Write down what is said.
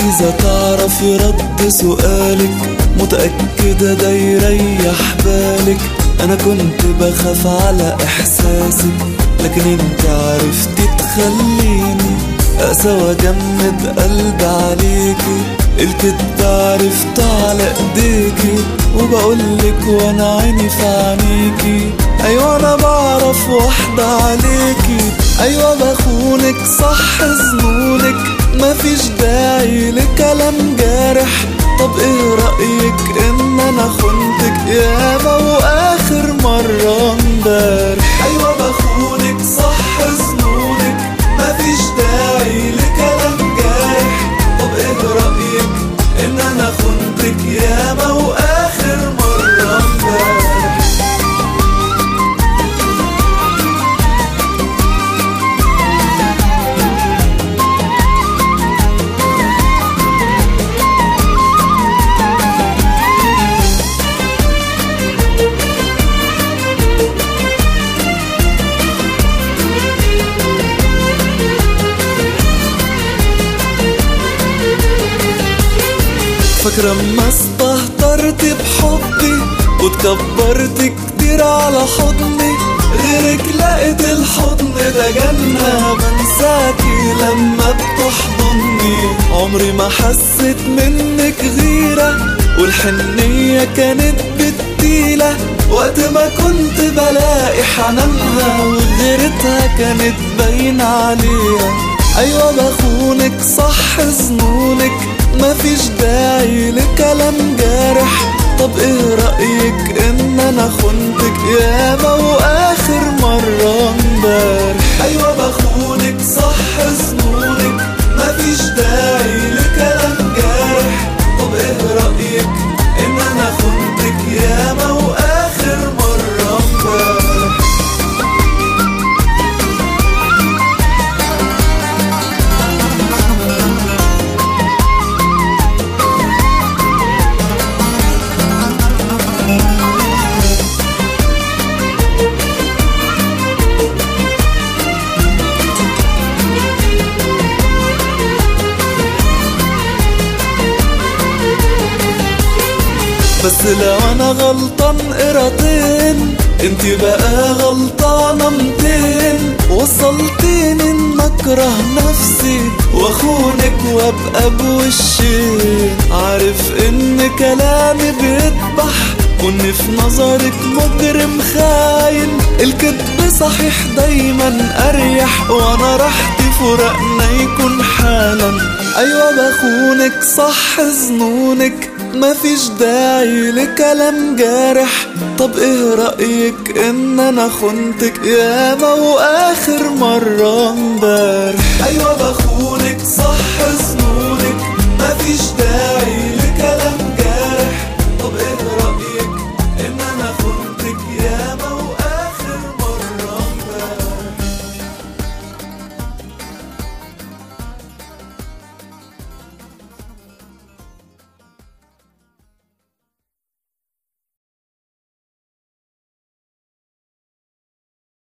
عايزة تعرفي رد سؤالك متأكدة ده يريح بالك أنا كنت بخاف على إحساسك لكن انت عرفتي تخليني أقسى وأجمد قلبي عليكي الكدب عرفت على ايديكي وبقولك وانا عيني في عينيكي ايوه انا بعرف واحدة عليكي ايوه بخونك صح ظنونك مفيش داعي لكلام جارح طب ايه رأيك ان انا خنتك ياما واخر مرة امبارح ايوه بخونك صح ظنونك مفيش داعي لكلام جارح طب ايه رأيك ان انا خنتك ياما واخر مرة امبارح فاكرة اما استهترت بحبي وتكبرت كتير على حضني غيرك لقيت الحضن ده جنة بنساكي لما بتحضني عمري ما حسيت منك غيرة والحنية كانت بتقيلة وقت ما كنت بلاقي حنانها وغيرتها كانت باينة عليها أيوة بخونك صح ظنونك مفيش داعي لكلام جارح طب ايه رأيك ان انا خنتك ياما واخر مرة امبارح ايوه بخونك صح ظنونك مفيش داعي لكلام جارح طب ايه رأيك ان انا خنتك ياما واخر مرة امبارح بس لو انا غلطان قراطين انت بقى غلطانة متين وصلتيني ان اكره نفسي واخونك وابقى بوشين عارف ان كلامي بيذبح وان في نظرك مجرم خاين الكذب صحيح دايما اريح وانا راحتي فراقنا يكون حالا ايوه بخونك صح ظنونك مفيش داعي لكلام جارح طب ايه رأيك ان انا خنتك ياما واخر مرة امبارح ايوه بخونك